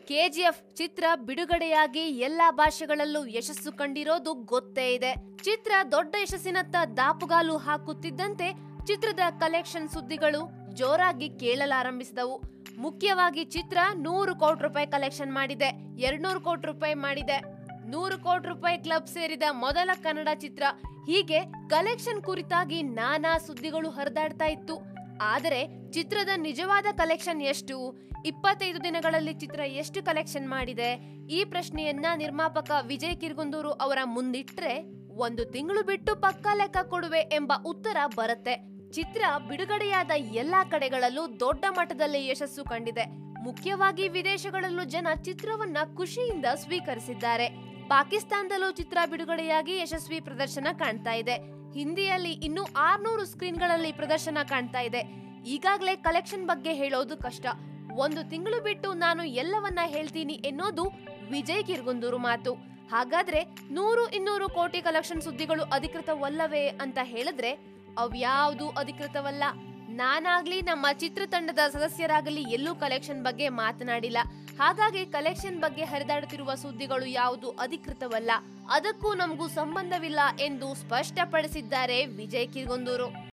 KGF ಚಿತ್ರ ಬಿಡುಗಡೆಯಾಗಿ ಎಲ್ಲಾ ಭಾಷೆಗಳಲ್ಲೂ ಯಶಸ್ಸು ಕಂಡಿರೋದು ಗೊತ್ತೇ ಇದೆ ಚಿತ್ರ ದೊಡ್ಡ ಯಶಸ್ಸಿನತ್ತ ದಾಪುಗಾಲು ಹಾಕುತ್ತಿದ್ದಂತೆ ಚಿತ್ರದ ಕಲೆಕ್ಷನ್ ಸುದ್ದಿಗಳು ಜೋರಾಗಿ ಕೇಳಲಾರಂಭಿಸಿದವು ಮುಖ್ಯವಾಗಿ ಚಿತ್ರ ನೂರು ಕೋಟಿ ರೂಪಾಯಿ ಕಲೆಕ್ಷನ್ ಮಾಡಿದೆ ಎರಡ್ನೂರು ಕೋಟಿ ರೂಪಾಯಿ ಮಾಡಿದೆ ನೂರು ಕೋಟಿ ರೂಪಾಯಿ ಕ್ಲಬ್ ಸೇರಿದ ಮೊದಲ ಕನ್ನಡ ಚಿತ್ರ ಹೀಗೆ ಕಲೆಕ್ಷನ್ ಕುರಿತಾಗಿ ನಾನಾ ಸುದ್ದಿಗಳು ಹರಿದಾಡ್ತಾ ಇತ್ತು ಆದರೆ ಚಿತ್ರದ ನಿಜವಾದ ಕಲೆಕ್ಷನ್ ಎಷ್ಟು ಇಪ್ಪತ್ತೈದು ದಿನಗಳಲ್ಲಿ ಚಿತ್ರ ಎಷ್ಟು ಕಲೆಕ್ಷನ್ ಮಾಡಿದೆ ಈ ಪ್ರಶ್ನೆಯನ್ನ ನಿರ್ಮಾಪಕ ವಿಜಯ್ ಕಿರ್ಗುಂದೂರು ಅವರ ಮುಂದಿಟ್ರೆ ಒಂದು ತಿಂಗಳು ಬಿಟ್ಟು ಪಕ್ಕಾ ಲೆಕ್ಕ ಕೊಡುವೆ ಎಂಬ ಉತ್ತರ ಬರುತ್ತೆ ಚಿತ್ರ ಬಿಡುಗಡೆಯಾದ ಎಲ್ಲಾ ಕಡೆಗಳಲ್ಲೂ ದೊಡ್ಡ ಮಟ್ಟದಲ್ಲಿ ಯಶಸ್ಸು ಕಂಡಿದೆ ಮುಖ್ಯವಾಗಿ ವಿದೇಶಗಳಲ್ಲೂ ಜನ ಚಿತ್ರವನ್ನ ಖುಷಿಯಿಂದ ಸ್ವೀಕರಿಸಿದ್ದಾರೆ ಪಾಕಿಸ್ತಾನದಲ್ಲೂ ಚಿತ್ರ ಬಿಡುಗಡೆಯಾಗಿ ಯಶಸ್ವಿ ಪ್ರದರ್ಶನ ಕಾಣ್ತಾ ಇದೆ ಹಿಂದಿಯಲ್ಲಿ ಇನ್ನು ಆರ್ನೂರು ಸ್ಕ್ರೀನ್ಗಳಲ್ಲಿ ಪ್ರದರ್ಶನ ಕಾಣ್ತಾ ಇದೆ ಈಗಾಗಲೇ ಕಲೆಕ್ಷನ್ ಬಗ್ಗೆ ಹೇಳೋದು ಕಷ್ಟ ಒಂದು ತಿಂಗಳು ಬಿಟ್ಟು ನಾನು ಎಲ್ಲವನ್ನ ಹೇಳ್ತೀನಿ ಎನ್ನೋದು ವಿಜಯ್ ಕಿರ್ಗುಂದೂರು ಮಾತು ಹಾಗಾದ್ರೆ ನೂರು ಇನ್ನೂರು ಕೋಟಿ ಕಲೆಕ್ಷನ್ ಸುದ್ದಿಗಳು ಅಧಿಕೃತವಲ್ಲವೇ ಅಂತ ಹೇಳಿದ್ರೆ ಅವ್ಯಾವುದು ಅಧಿಕೃತವಲ್ಲ ನಾನಾಗ್ಲಿ ನಮ್ಮ ಚಿತ್ರತಂಡದ ಸದಸ್ಯರಾಗಲಿ ಎಲ್ಲೂ ಕಲೆಕ್ಷನ್ ಬಗ್ಗೆ ಮಾತನಾಡಿಲ್ಲ ಹಾಗಾಗಿ ಕಲೆಕ್ಷನ್ ಬಗ್ಗೆ ಹರಿದಾಡುತ್ತಿರುವ ಸುದ್ದಿಗಳು ಯಾವುದು ಅಧಿಕೃತವಲ್ಲ ಅದಕ್ಕೂ ನಮಗೂ ಸಂಬಂಧವಿಲ್ಲ ಎಂದು ಸ್ಪಷ್ಟಪಡಿಸಿದ್ದಾರೆ ವಿಜಯ್ ಕಿರ್ಗೊಂದೂರು